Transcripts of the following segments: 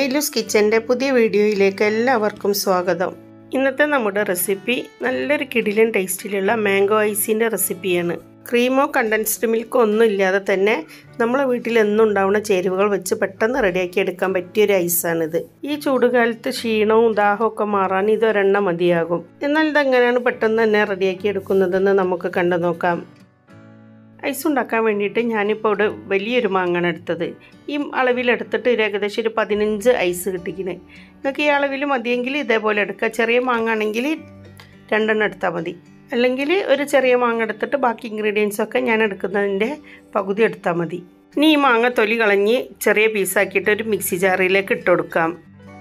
ഷൈലൂസ് കിച്ചൻ്റെ പുതിയ വീഡിയോയിലേക്ക് എല്ലാവർക്കും സ്വാഗതം ഇന്നത്തെ നമ്മുടെ റെസിപ്പി നല്ലൊരു കിടിലൻ ടേസ്റ്റിലുള്ള മാംഗോ ഐസിൻ്റെ റെസിപ്പിയാണ് ക്രീമോ കണ്ടൻസ്ഡ് മിൽക്കോ ഒന്നും ഇല്ലാതെ തന്നെ നമ്മളെ വീട്ടിൽ എന്നും ഉണ്ടാവുന്ന ചേരുവകൾ വെച്ച് പെട്ടെന്ന് റെഡിയാക്കി എടുക്കാൻ പറ്റിയൊരു ഐസാണിത് ഈ ചൂടുകാലത്ത് ക്ഷീണവും ദാഹവും ഒക്കെ മാറാൻ ഇതൊരെണ്ണം മതിയാകും എന്നാൽ ഇതെങ്ങനെയാണ് പെട്ടെന്ന് തന്നെ റെഡിയാക്കി എടുക്കുന്നതെന്ന് നമുക്ക് കണ്ടു നോക്കാം ഐസ് ഉണ്ടാക്കാൻ വേണ്ടിയിട്ട് ഞാനിപ്പോൾ ഇവിടെ വലിയൊരു മാങ്ങാണ് എടുത്തത് ഈ അളവിലെടുത്തിട്ട് ഒരു ഏകദേശം ഒരു പതിനഞ്ച് ഐസ് കിട്ടിക്കണ് നിങ്ങൾക്ക് ഈ അളവിൽ മതിയെങ്കിൽ ഇതേപോലെ എടുക്കുക ചെറിയ മാങ്ങ ആണെങ്കിൽ രണ്ടെണ്ണം എടുത്താൽ മതി അല്ലെങ്കിൽ ഒരു ചെറിയ മാങ്ങ എടുത്തിട്ട് ബാക്കി ഇൻഗ്രീഡിയൻസ് ഒക്കെ ഞാൻ എടുക്കുന്നതിൻ്റെ പകുതി എടുത്താൽ മതി ഇനി ഈ മാങ്ങ തൊലി കളഞ്ഞ് ചെറിയ പീസാക്കിയിട്ട് ഒരു മിക്സി ജാറിലേക്ക് ഇട്ട് കൊടുക്കാം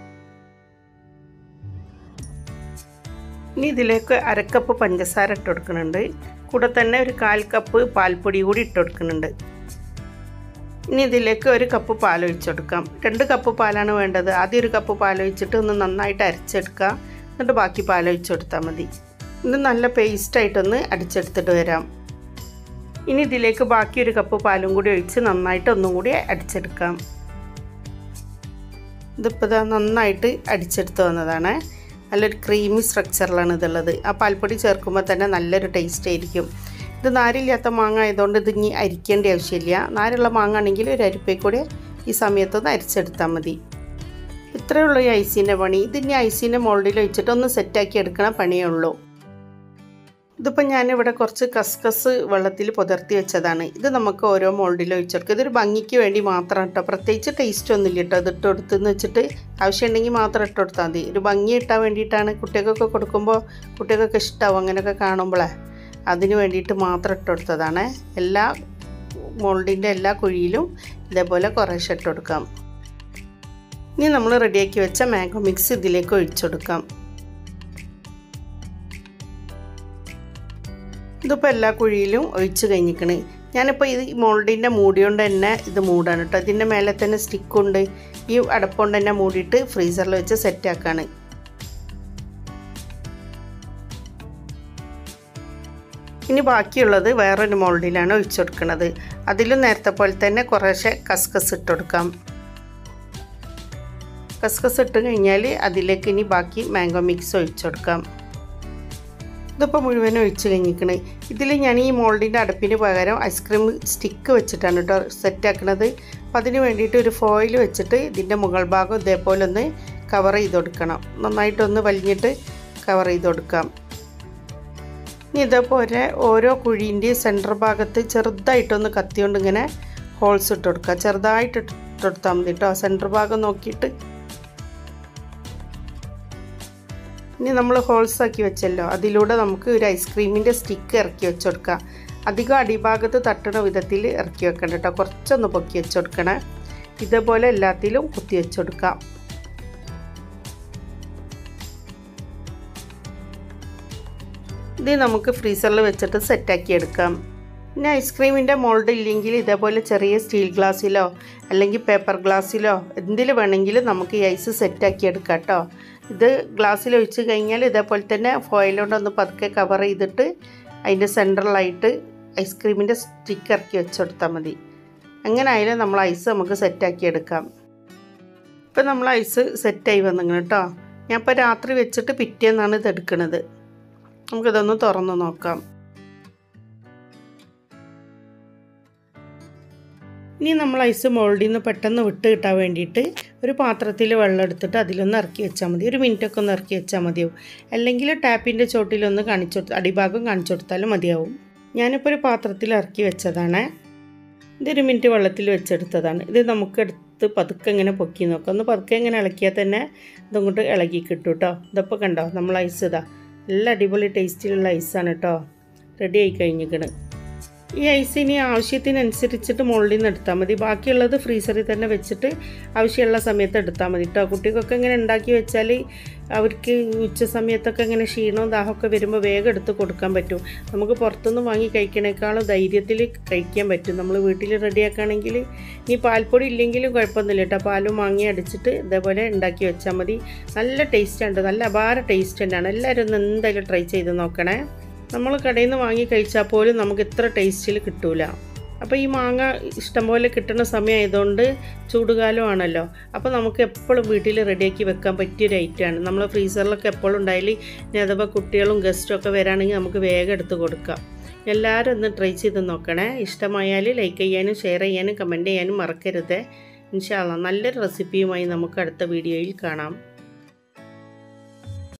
ഇനി ഇതിലേക്ക് അരക്കപ്പ് പഞ്ചസാര ഇട്ട് കൊടുക്കുന്നുണ്ട് കൂടെ തന്നെ ഒരു കാൽ കപ്പ് പാൽപ്പൊടി കൂടി ഇട്ട് കൊടുക്കുന്നുണ്ട് ഇനി ഇതിലേക്ക് ഒരു കപ്പ് പാൽ ഒഴിച്ചെടുക്കാം രണ്ട് കപ്പ് പാലാണ് വേണ്ടത് ആദ്യം ഒരു കപ്പ് പാൽ ഒഴിച്ചിട്ട് ഒന്ന് നന്നായിട്ട് അരച്ചെടുക്കുക എന്നിട്ട് ബാക്കി പാൽ ഒഴിച്ചെടുത്താൽ മതി ഇത് നല്ല പേസ്റ്റായിട്ടൊന്ന് അടിച്ചെടുത്തിട്ട് വരാം ഇനി ഇതിലേക്ക് ബാക്കി ഒരു കപ്പ് പാലും കൂടി ഒഴിച്ച് നന്നായിട്ട് ഒന്നും കൂടി അടിച്ചെടുക്കാം ഇതിപ്പോൾ ഇതാ നന്നായിട്ട് അടിച്ചെടുത്ത് വന്നതാണ് നല്ലൊരു ക്രീമി സ്ട്രക്ചറിലാണ് ഇതുള്ളത് ആ പാൽപ്പൊടി ചേർക്കുമ്പോൾ തന്നെ നല്ലൊരു ടേസ്റ്റ് ആയിരിക്കും ഇത് നാരില്ലാത്ത മാങ്ങ ആയതുകൊണ്ട് ഇത് ഇനി അരിക്കേണ്ട ആവശ്യമില്ല നാരുള്ള മാങ്ങ ആണെങ്കിൽ ഒരു അരിപ്പേ കൂടെ ഈ സമയത്തൊന്ന് അരിച്ചെടുത്താൽ മതി ഇത്രയേ ഉള്ളൂ ഈ ഐസിൻ്റെ പണി ഇതിനി ഐസിൻ്റെ മോൾഡിൽ വെച്ചിട്ട് ഒന്ന് സെറ്റാക്കി എടുക്കണ പണിയേ ഉള്ളൂ ഇതിപ്പോൾ ഞാനിവിടെ കുറച്ച് കസ്കസ് വെള്ളത്തിൽ പുതർത്തി വെച്ചതാണ് ഇത് നമുക്ക് ഓരോ മോൾഡിൽ ഒഴിച്ചെടുക്കുക ഇതൊരു ഭംഗിക്ക് വേണ്ടി മാത്രം കേട്ടോ പ്രത്യേകിച്ച് ടേസ്റ്റ് ഒന്നുമില്ല കേട്ടോ ഇത് ഇട്ട് കൊടുത്തെന്ന് വെച്ചിട്ട് ആവശ്യമുണ്ടെങ്കിൽ മാത്രം ഇട്ട് കൊടുത്താൽ മതി ഒരു ഭംഗി ഇട്ടാൻ വേണ്ടിയിട്ടാണ് കുട്ടികൾക്കൊക്കെ കൊടുക്കുമ്പോൾ കുട്ടികൾക്കൊക്കെ ഇഷ്ടമാവും അങ്ങനെയൊക്കെ കാണുമ്പോഴേ അതിന് വേണ്ടിയിട്ട് മാത്രം ഇട്ട് കൊടുത്തതാണ് എല്ലാ മോൾഡിൻ്റെ എല്ലാ കുഴിയിലും ഇതേപോലെ കുറേശ്ശെ ഇട്ട് കൊടുക്കാം ഇനി നമ്മൾ റെഡിയാക്കി വെച്ച മാംഗോ മിക്സ് ഇതിലേക്ക് ഒഴിച്ചെടുക്കാം ഇതിപ്പോൾ എല്ലാ കുഴിയിലും ഒഴിച്ച് കഴിഞ്ഞിക്കണ് ഞാനിപ്പോൾ ഇത് മോൾഡിൻ്റെ മൂടി കൊണ്ട് തന്നെ ഇത് മൂടാണ് കേട്ടോ ഇതിൻ്റെ മേലെ തന്നെ സ്റ്റിക്കുണ്ട് ഈ അടപ്പുകൊണ്ട് തന്നെ മൂടിയിട്ട് ഫ്രീസറിൽ വെച്ച് സെറ്റാക്കാണ് ഇനി ബാക്കിയുള്ളത് വേറൊരു മോൾഡിലാണ് ഒഴിച്ചു കൊടുക്കുന്നത് അതിലും നേരത്തെ പോലെ തന്നെ കുറേശ്ശെ കസ്കസ് ഇട്ട് കൊടുക്കാം കസ്കസ് ഇട്ട് കഴിഞ്ഞാൽ അതിലേക്ക് ഇനി ബാക്കി മാംഗോ മിക്സ് ഒഴിച്ചു കൊടുക്കാം ഇതിപ്പോൾ മുഴുവനും ഒഴിച്ച് കഴിഞ്ഞിരിക്കണ് ഇതിൽ ഞാൻ ഈ മോൾഡിൻ്റെ അടുപ്പിന് പകരം ഐസ്ക്രീം സ്റ്റിക്ക് വെച്ചിട്ടാണ് കേട്ടോ സെറ്റാക്കണത് അപ്പോൾ അതിന് വേണ്ടിയിട്ട് ഒരു ഫോയിൽ വെച്ചിട്ട് ഇതിൻ്റെ മുകൾ ഭാഗം ഇതേപോലെ ഒന്ന് കവർ ചെയ്ത് കൊടുക്കണം നന്നായിട്ടൊന്ന് വലിഞ്ഞിട്ട് കവർ ചെയ്ത് കൊടുക്കാം ഇനി ഇതേപോലെ ഓരോ കുഴീൻ്റെ സെൻറ്റർ ഭാഗത്ത് ചെറുതായിട്ടൊന്ന് കത്തിയോണ്ട് ഇങ്ങനെ ഹോൾസ് ഇട്ട് കൊടുക്കുക ചെറുതായിട്ട് ഇട്ട് കൊടുത്താൽ മതി കേട്ടോ സെൻറ്റർ ഭാഗം നോക്കിയിട്ട് ഇനി നമ്മൾ ഹോൾസ് ആക്കി വെച്ചല്ലോ അതിലൂടെ നമുക്ക് ഒരു ഐസ്ക്രീമിൻ്റെ സ്റ്റിക്ക് ഇറക്കി വെച്ച് കൊടുക്കാം അധികം അടിഭാഗത്ത് തട്ടണ വിധത്തിൽ ഇറക്കി വെക്കണം കേട്ടോ കുറച്ചൊന്ന് പൊക്കി വെച്ച് കൊടുക്കണേ ഇതേപോലെ എല്ലാത്തിലും കുത്തി വെച്ച് കൊടുക്കാം ഇത് നമുക്ക് ഫ്രീസറിൽ വെച്ചിട്ട് സെറ്റാക്കി എടുക്കാം പിന്നെ ഐസ്ക്രീമിൻ്റെ മോൾഡ് ഇല്ലെങ്കിൽ ഇതേപോലെ ചെറിയ സ്റ്റീൽ ഗ്ലാസ്സിലോ അല്ലെങ്കിൽ പേപ്പർ ഗ്ലാസ്സിലോ എന്തിൽ വേണമെങ്കിലും നമുക്ക് ഈ ഐസ് സെറ്റാക്കി എടുക്കാം കേട്ടോ ഇത് ഗ്ലാസ്സിൽ ഒഴിച്ച് കഴിഞ്ഞാൽ ഇതേപോലെ തന്നെ ഫോയിലോണ്ടൊന്ന് പതുക്കെ കവർ ചെയ്തിട്ട് അതിൻ്റെ സെൻറ്ററിലായിട്ട് ഐസ്ക്രീമിൻ്റെ സ്റ്റിക്ക് ഇറക്കി വെച്ചെടുത്താൽ മതി അങ്ങനെ ആയാലും നമ്മൾ ഐസ് നമുക്ക് സെറ്റാക്കി എടുക്കാം ഇപ്പം നമ്മൾ ഐസ് സെറ്റായി വന്നിങ്ങനെ കേട്ടോ ഞാൻ ഇപ്പോൾ രാത്രി വെച്ചിട്ട് പിറ്റേന്നാണ് ഇത് എടുക്കുന്നത് നമുക്കിതൊന്ന് തുറന്ന് നോക്കാം ഇനി നമ്മൾ ഐസ് മോൾഡിൽ നിന്ന് പെട്ടെന്ന് വിട്ട് കിട്ടാൻ വേണ്ടിയിട്ട് ഒരു പാത്രത്തിൽ വെള്ളം എടുത്തിട്ട് അതിലൊന്ന് ഇറക്കി വെച്ചാൽ മതി ഒരു മിനിറ്റൊക്കെ ഒന്ന് ഇറക്കി വെച്ചാൽ മതിയാവും അല്ലെങ്കിൽ ടാപ്പിൻ്റെ ചോട്ടിലൊന്ന് കാണിച്ചു കൊടുത്ത് അടിഭാഗം കാണിച്ചു കൊടുത്താലും മതിയാവും ഞാനിപ്പോൾ ഒരു പാത്രത്തിൽ ഇറക്കി വെച്ചതാണ് ഇതൊരു മിനിറ്റ് വെള്ളത്തിൽ വെച്ചെടുത്തതാണ് ഇത് നമുക്ക് എടുത്ത് പതുക്കെ ഇങ്ങനെ പൊക്കി നോക്കാം ഒന്ന് പതുക്കെ ഇങ്ങനെ ഇളക്കിയാൽ തന്നെ ഇതങ്ങോട്ട് ഇളകി കിട്ടും കേട്ടോ ഇതപ്പോൾ കണ്ടോ നമ്മൾ ഐസ് ഇതാ നല്ല അടിപൊളി ടേസ്റ്റിലുള്ള ഐസാണ് കേട്ടോ റെഡി ആയി കഴിഞ്ഞിക്കണ് ഈ ഐസ് ഇനി ആവശ്യത്തിനനുസരിച്ചിട്ട് മുകളിൽ നിന്ന് എടുത്താൽ മതി ബാക്കിയുള്ളത് ഫ്രീസറിൽ തന്നെ വെച്ചിട്ട് ആവശ്യമുള്ള സമയത്ത് എടുത്താൽ മതി കേട്ടോ കുട്ടികൾക്കൊക്കെ ഇങ്ങനെ ഉണ്ടാക്കി വെച്ചാൽ അവർക്ക് ഉച്ച സമയത്തൊക്കെ ഇങ്ങനെ ക്ഷീണവും ദാഹമൊക്കെ വരുമ്പോൾ വേഗം എടുത്ത് കൊടുക്കാൻ പറ്റും നമുക്ക് പുറത്തുനിന്ന് വാങ്ങി കഴിക്കണേക്കാളും ധൈര്യത്തിൽ കഴിക്കാൻ പറ്റും നമ്മൾ വീട്ടിൽ റെഡിയാക്കുകയാണെങ്കിൽ ഇനി പാൽപ്പൊടി ഇല്ലെങ്കിലും കുഴപ്പമൊന്നുമില്ല കേട്ടോ പാലും വാങ്ങി അടിച്ചിട്ട് ഇതേപോലെ ഉണ്ടാക്കി വെച്ചാൽ മതി നല്ല ടേസ്റ്റ് ഉണ്ട് നല്ല അപാര ടേസ്റ്റ് തന്നെയാണ് എല്ലാവരും ഒന്ന് എന്തായാലും ട്രൈ ചെയ്ത് നോക്കണേ നമ്മൾ കടയിൽ നിന്ന് വാങ്ങി കഴിച്ചാൽ പോലും നമുക്ക് ഇത്ര ടേസ്റ്റിൽ കിട്ടൂല അപ്പോൾ ഈ മാങ്ങ ഇഷ്ടംപോലെ കിട്ടുന്ന സമയമായതുകൊണ്ട് ചൂടുകാലമാണല്ലോ അപ്പോൾ നമുക്ക് എപ്പോഴും വീട്ടിൽ റെഡിയാക്കി വെക്കാൻ പറ്റിയൊരു ഐറ്റമാണ് നമ്മൾ ഫ്രീസറിലൊക്കെ എപ്പോഴും ഉണ്ടായാൽ ഇനി അഥവാ കുട്ടികളും ഗസ്റ്റും ഒക്കെ വരാണെങ്കിൽ നമുക്ക് വേഗം എടുത്ത് കൊടുക്കാം എല്ലാവരും ഒന്ന് ട്രൈ ചെയ്ത് നോക്കണേ ഇഷ്ടമായാൽ ലൈക്ക് ചെയ്യാനും ഷെയർ ചെയ്യാനും കമൻറ്റ് ചെയ്യാനും മറക്കരുത് ഇൻഷാല്ല നല്ലൊരു റെസിപ്പിയുമായി നമുക്ക് അടുത്ത വീഡിയോയിൽ കാണാം